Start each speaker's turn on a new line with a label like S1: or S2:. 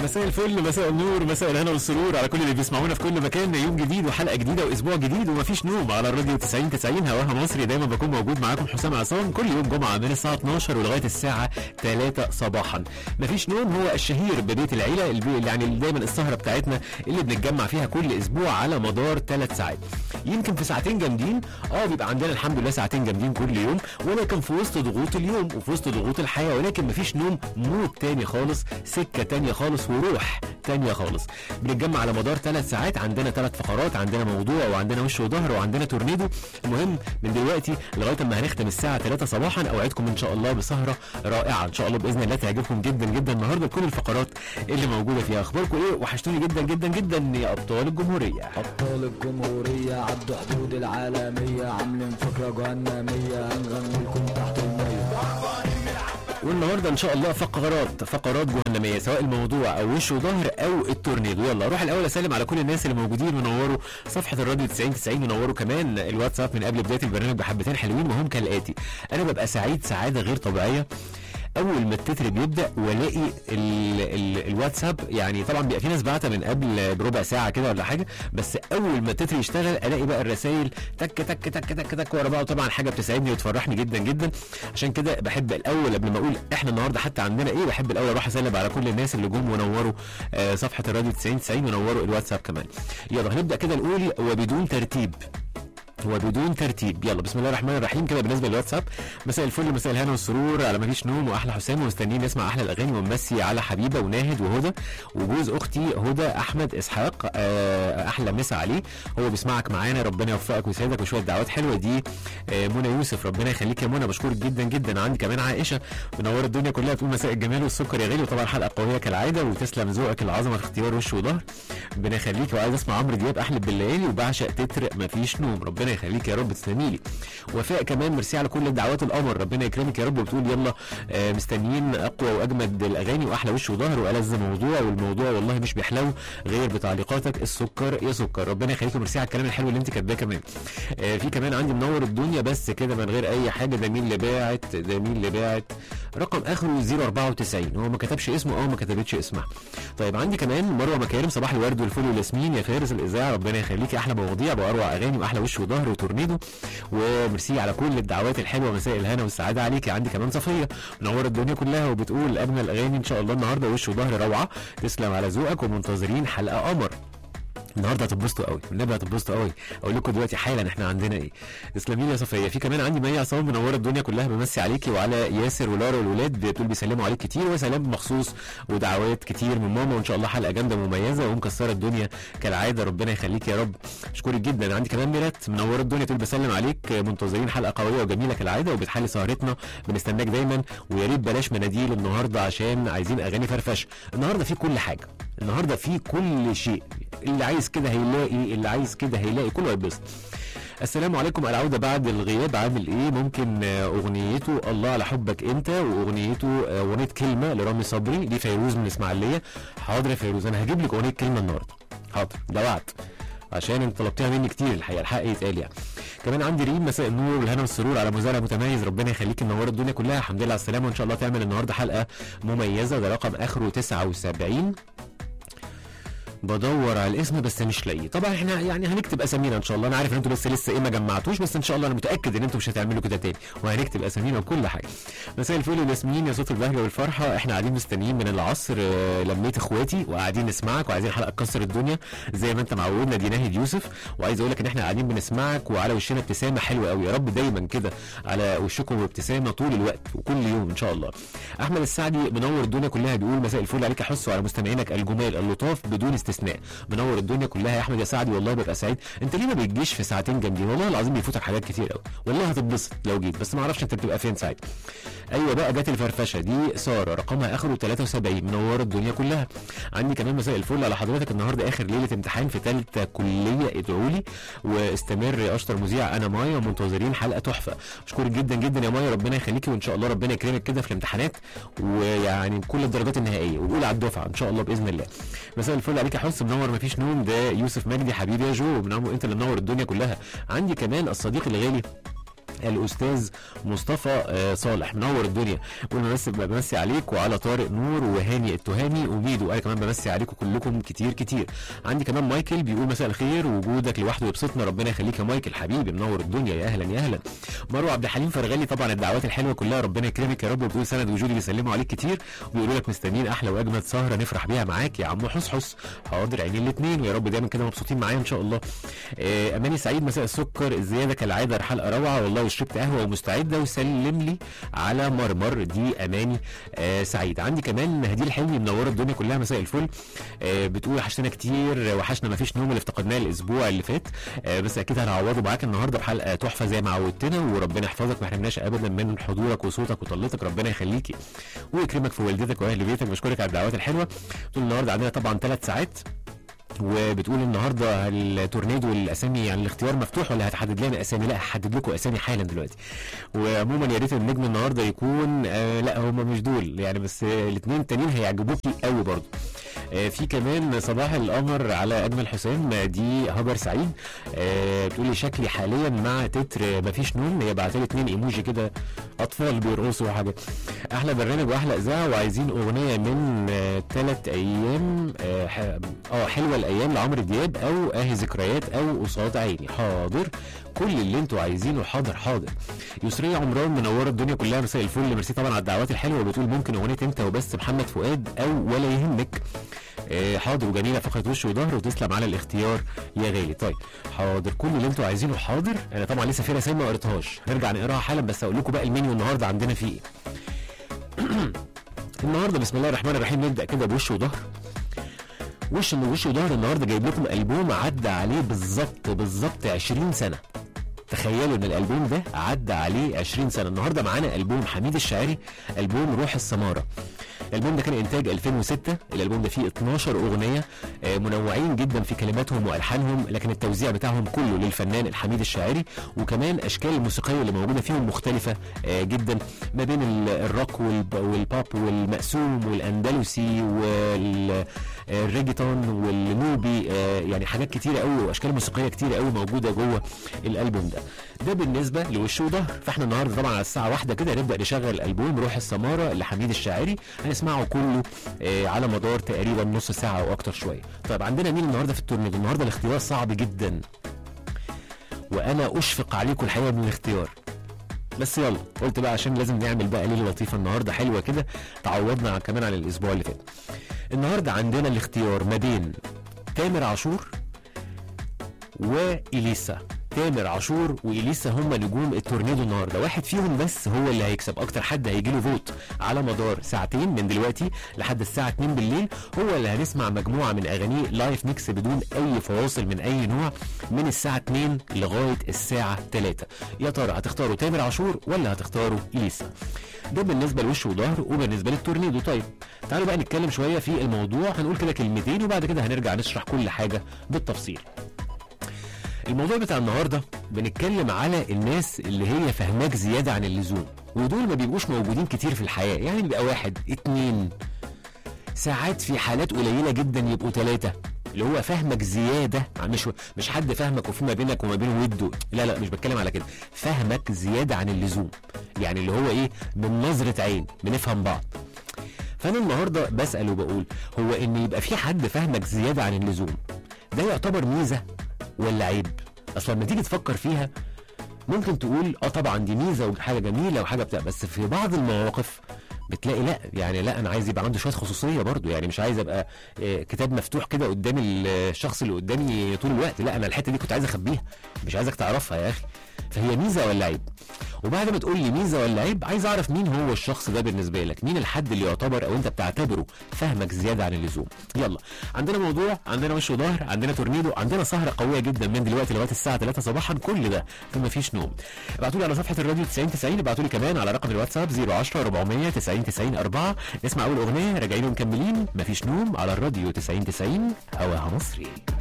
S1: مساء الفل مساء النور مساء الهنا والسرور على كل اللي بيسمعونا في كل مكان يوم جديد وحلقه جديده واسبوع جديد ومفيش نوم على الراديو 90 90 هواها مصري دايما بكون موجود معاكم حسام عصام كل يوم جمعه من الساعه 12 ولغايه الساعه 3 صباحا مفيش نوم هو الشهير ببيت العيله البي... يعني دايما السهره بتاعتنا اللي بنتجمع فيها كل اسبوع على مدار ثلاث ساعات يمكن في ساعتين جامدين اه بيبقى عندنا الحمد لله ساعتين جامدين كل يوم ولكن في وسط ضغوط اليوم وفي وسط ضغوط الحياه ولكن مفيش نوم مود تاني خالص سكه تانيه خالص وروح تانية خالص بنتجمع على مدار ثلاث ساعات عندنا ثلاث فقرات عندنا موضوع وعندنا وش وظهر وعندنا تورنيدو المهم من دلوقتي لغايه ما هنختم الساعه 3 صباحا اوعدكم ان شاء الله بسهره رائعه ان شاء الله باذن الله تعجبكم جدا جدا النهارده بكل الفقرات اللي موجوده فيها اخباركم ايه وحشتوني جدا جدا جدا يا ابطال الجمهوريه
S2: أبطال الجمهورية عدوا حدود العالمية عاملين فكرة جهنمية هنغني لكم تحت المية
S1: والنهارده ان شاء الله فقرات فقرات جهنميه سواء الموضوع او وش وظهر او التورنيدو يلا اروح الاول اسلم على كل الناس اللي موجودين منوروا صفحه الراديو 90 90 منوروا كمان الواتساب من قبل بدايه البرنامج بحبتين حلوين وهم كالاتي انا ببقى سعيد سعاده غير طبيعيه اول ما التتر بيبدا والاقي ال ال الواتساب يعني طبعا بيبقى في ناس بعتها من قبل بربع ساعه كده ولا حاجه بس اول ما التتر يشتغل الاقي بقى الرسائل تك تك تك تك تك ورا بعض طبعا حاجه بتسعدني وتفرحني جدا جدا عشان كده بحب الاول قبل ما اقول احنا النهارده حتى عندنا ايه بحب الاول اروح اسلم على كل الناس اللي جم ونوروا آه صفحه الراديو 90 90 ونوروا الواتساب كمان يلا هنبدا كده نقول وبدون ترتيب وبدون ترتيب يلا بسم الله الرحمن الرحيم كده بالنسبه للواتساب مساء الفل مساء الهنا والسرور على مفيش نوم واحلى حسام ومستنيين نسمع احلى الاغاني ونمسي على حبيبه وناهد وهدى وجوز اختي هدى احمد اسحاق آه، احلى مسا عليه هو بيسمعك معانا ربنا يوفقك ويسعدك وشويه دعوات حلوه دي آه، منى يوسف ربنا يخليك يا منى بشكرك جدا جدا عندي كمان عائشه منوره الدنيا كلها تقول مساء الجمال والسكر يا غالي وطبعا حلقه قويه كالعاده وتسلم ذوقك العظمه في اختيار وش وظهر ربنا يخليك وعايز اسمع عمرو دياب احلى بالليالي وبعشق تتر مفيش نوم ربنا يخليك يا رب تسلمي لي وفاء كمان ميرسي على كل الدعوات القمر ربنا يكرمك يا رب وبتقول يلا آه، مستنيين اقوى واجمد الاغاني واحلى وش وظهر والذ موضوع والموضوع والله مش بيحلو غير بتعليقاتك السكر يا سكر ربنا يخليك ميرسي على الكلام الحلو اللي انت كاتباه كمان آه، في كمان عندي منور الدنيا بس كده من غير اي حاجه ده مين اللي باعت ده مين اللي باعت رقم اخره 094 هو ما كتبش اسمه او ما كتبتش اسمها طيب عندي كمان مروه مكارم صباح الورد والفل والياسمين يا فارس الاذاعه ربنا يخليكي احلى مواضيع واروع اغاني واحلى وش وظهر وتورنيدو وميرسي على كل الدعوات الحلوه مساء الهنا والسعاده عليكي عندي كمان صفيه منوره الدنيا كلها وبتقول اجمل الاغاني ان شاء الله النهارده وش وظهر روعه تسلم على ذوقك ومنتظرين حلقه قمر النهارده هتتبسطوا قوي والنبي هتتبسطوا قوي اقول لكم دلوقتي حالا احنا عندنا ايه تسلمي لي يا صفيه في كمان عندي مي عصام منوره الدنيا كلها بمسي عليكي وعلى ياسر ولارا والولاد بتقول بيسلموا عليك كتير وسلام مخصوص ودعوات كتير من ماما وان شاء الله حلقه جامده مميزه ومكسره الدنيا كالعاده ربنا يخليك يا رب اشكرك جدا عندي كمان ميرات منوره الدنيا تقول بسلم عليك منتظرين حلقه قويه وجميله كالعاده وبتحلي سهرتنا بنستناك دايما ويا ريت بلاش مناديل النهارده عشان عايزين اغاني فرفشه النهارده في كل حاجه النهارده في كل شيء اللي عايز كده هيلاقي اللي عايز كده هيلاقي كله هيتبسط السلام عليكم العودة بعد الغياب عامل ايه ممكن آه، اغنيته الله على حبك انت واغنيته آه، اغنية كلمة لرامي صبري دي فيروز من اسماعيلية حاضر يا فيروز انا هجيب لك اغنية كلمة النهاردة حاضر ده وعد عشان انت طلبتيها مني كتير الحقيقه الحق يتقال يعني كمان عندي ريم مساء النور والهنا والسرور على مذيع متميز ربنا يخليك منور الدنيا كلها الحمد لله على السلامه وان شاء الله تعمل النهارده حلقه مميزه ده رقم اخره 79 بدور على الاسم بس مش لاقيه طبعا احنا يعني هنكتب اسامينا ان شاء الله انا عارف ان انتوا بس لسه ايه ما جمعتوش بس ان شاء الله انا متاكد ان انتوا مش هتعملوا كده تاني وهنكتب اسامينا وكل حاجه مساء الفل والياسمين يا صوت البهجه والفرحه احنا قاعدين مستنيين من العصر آه، لميت اخواتي وقاعدين نسمعك وعايزين حلقه تكسر الدنيا زي ما انت معودنا دي ناهد يوسف وعايز اقول لك ان احنا قاعدين بنسمعك وعلى وشنا ابتسامه حلوه قوي يا رب دايما كده على وشكم ابتسامه طول الوقت وكل يوم ان شاء الله احمد السعدي منور الدنيا كلها بيقول مساء الفل عليك يا حس وعلى مستمعينك الجمال اللطاف بدون استثناء منور الدنيا كلها يا احمد يا سعدي والله ببقى سعيد انت ليه ما بتجيش في ساعتين جامدين والله العظيم بيفوتك حاجات كتير قوي والله هتتبسط لو جيت بس ما اعرفش انت بتبقى فين ساعتها ايوه بقى جت الفرفشه دي ساره رقمها اخره 73 منوره الدنيا كلها عندي كمان مساء الفل على حضرتك النهارده اخر ليله امتحان في ثالثه كليه ادعوا لي واستمر يا اشطر مذيع انا مايا ومنتظرين حلقه تحفه اشكرك جدا جدا يا مايا ربنا يخليكي وان شاء الله ربنا يكرمك كده في الامتحانات ويعني كل الدرجات النهائيه وقول على الدفعه ان شاء الله باذن الله مساء الفل عليك يا حس منور مفيش نوم ده يوسف مجدي حبيبي يا جو منور انت اللي منور الدنيا كلها عندي كمان الصديق الغالي الاستاذ مصطفى آه، صالح منور الدنيا بقول بمسي بمسي عليك وعلى طارق نور وهاني التهامي وميدو انا كمان بمسي عليكم كلكم كتير كتير عندي كمان مايكل بيقول مساء الخير وجودك لوحده يبسطنا ربنا يخليك يا مايكل حبيبي منور الدنيا يا اهلا يا اهلا مروه عبد الحليم فرغلي طبعا الدعوات الحلوه كلها ربنا يكرمك يا رب وبتقول سند وجودي بيسلموا عليك كتير وبيقولوا لك مستنيين احلى واجمد سهره نفرح بيها معاك يا عم حصحص حاضر عينين الاثنين ويا رب دايما كده مبسوطين معايا ان شاء الله آه، اماني سعيد مساء السكر الزياده كالعاده حلقه روعه والله وشربت قهوه ومستعده وسلم لي على مرمر دي اماني آه سعيد عندي كمان هدي الحلمي منوره الدنيا كلها مساء الفل آه بتقول وحشتنا كتير وحشنا ما فيش نوم اللي افتقدناه الاسبوع اللي فات آه بس اكيد هنعوضه معاك النهارده بحلقه تحفه زي ما عودتنا وربنا يحفظك ما يحرمناش ابدا من حضورك وصوتك وطلتك ربنا يخليكي ويكرمك في والدتك واهل بيتك بشكرك على الدعوات الحلوه طول النهارده عندنا طبعا ثلاث ساعات وبتقول النهارده التورنيدو الاسامي يعني الاختيار مفتوح ولا هتحدد لنا اسامي لا هحدد لكم اسامي حالا دلوقتي وعموما يا ريت النجم النهارده يكون آه لا هم مش دول يعني بس الاثنين التانيين هيعجبوكي قوي برضه آه في كمان صباح القمر على اجمل حسام آه، دي هبر سعيد آه بتقولي شكلي حاليا مع تتر مفيش نوم هي بعت لي اتنين ايموجي كده اطفال بيرقصوا وحاجه احلى برنامج واحلى اذاعه وعايزين اغنيه من ثلاث ايام اه ح- آه، حلوه الايام لعمرو دياب او اهي ذكريات او قصاد عيني حاضر كل اللي انتوا عايزينه حاضر حاضر يسرية عمران منوره الدنيا كلها مساء الفل ميرسي طبعا على الدعوات الحلوه وبتقول ممكن اغنيه انت وبس محمد فؤاد او ولا يهمك آه، حاضر وجميله فقره وش وظهر وتسلم على الاختيار يا غالي طيب حاضر كل اللي انتوا عايزينه حاضر انا طبعا لسه في رسائل ما قريتهاش هنرجع نقراها حالا بس اقول لكم بقى المنيو النهارده عندنا فيه ايه النهارده بسم الله الرحمن الرحيم نبدا كده بوش وظهر وش من وش وظهر النهارده جايب لكم البوم عدى عليه بالظبط بالظبط 20 سنه تخيلوا ان الالبوم ده عدى عليه 20 سنه النهارده معانا البوم حميد الشاعري البوم روح السماره الالبوم ده كان انتاج 2006 الالبوم ده فيه 12 اغنيه آه، منوعين جدا في كلماتهم والحانهم لكن التوزيع بتاعهم كله للفنان الحميد الشاعري وكمان الاشكال الموسيقيه اللي موجوده فيهم مختلفه آه، جدا ما بين ال- الروك والب- والبوب والمقسوم والاندلسي والريجيتون والنوبي آه، يعني حاجات كتيره قوي واشكال موسيقيه كتيره قوي موجوده جوه الالبوم ده ده بالنسبه لوش وظهر فاحنا النهارده طبعا على الساعه واحدة كده هنبدا نشغل الالبوم روح السماره لحميد الشاعري هنسمعه كله آه، على مدار تقريبا نص ساعه او اكتر شويه طيب عندنا مين النهارده في التورنيدو النهارده الاختيار صعب جدا وانا اشفق عليكم الحقيقه من الاختيار بس يلا قلت بقى عشان لازم نعمل بقى ليله لطيفه النهارده حلوه كده تعوضنا كمان عن الاسبوع اللي فات النهارده عندنا الاختيار ما بين تامر عاشور واليسا تامر عاشور واليسا هم نجوم التورنيدو النهارده واحد فيهم بس هو اللي هيكسب اكتر حد هيجي له فوت على مدار ساعتين من دلوقتي لحد الساعه 2 بالليل هو اللي هنسمع مجموعه من اغانيه لايف ميكس بدون اي فواصل من اي نوع من الساعه 2 لغايه الساعه 3 يا ترى هتختاروا تامر عاشور ولا هتختاروا اليسا ده بالنسبه لوش وظهر وبالنسبه للتورنيدو طيب تعالوا بقى نتكلم شويه في الموضوع هنقول كده كلمتين وبعد كده هنرجع نشرح كل حاجه بالتفصيل الموضوع بتاع النهارده بنتكلم على الناس اللي هي فهماك زياده عن اللزوم ودول ما بيبقوش موجودين كتير في الحياه يعني بيبقى واحد اتنين ساعات في حالات قليله جدا يبقوا ثلاثه اللي هو فهمك زياده مش مش حد فهمك وفي ما بينك وما بينه وده لا لا مش بتكلم على كده فهمك زياده عن اللزوم يعني اللي هو ايه من نظره عين بنفهم بعض فانا النهارده بسال وبقول هو ان يبقى في حد فهمك زياده عن اللزوم ده يعتبر ميزه ولا عيب اصلا لما تيجي تفكر فيها ممكن تقول اه طبعا دي ميزه وحاجه جميله وحاجه بتاع بس في بعض المواقف بتلاقي لا يعني لا انا عايز يبقى عنده شويه خصوصيه برضو يعني مش عايز ابقى آه، كتاب مفتوح كده قدام الشخص اللي قدامي طول الوقت لا انا الحته دي كنت عايز اخبيها مش عايزك تعرفها يا اخي فهي ميزه ولا عيب وبعد ما تقول لي ميزه ولا عيب عايز اعرف مين هو الشخص ده بالنسبه لك مين الحد اللي يعتبر او انت بتعتبره فهمك زياده عن اللزوم يلا عندنا موضوع عندنا وش وظهر عندنا تورنيدو عندنا سهره قويه جدا من دلوقتي لغايه الساعه 3 صباحا كل ده فما فيش نوم ابعتوا لي على صفحه الراديو 90 90 ابعتوا لي كمان على رقم الواتساب 010 400 90 90 4 نسمع اول اغنيه راجعين ومكملين مفيش نوم على الراديو 90 90 هواها مصري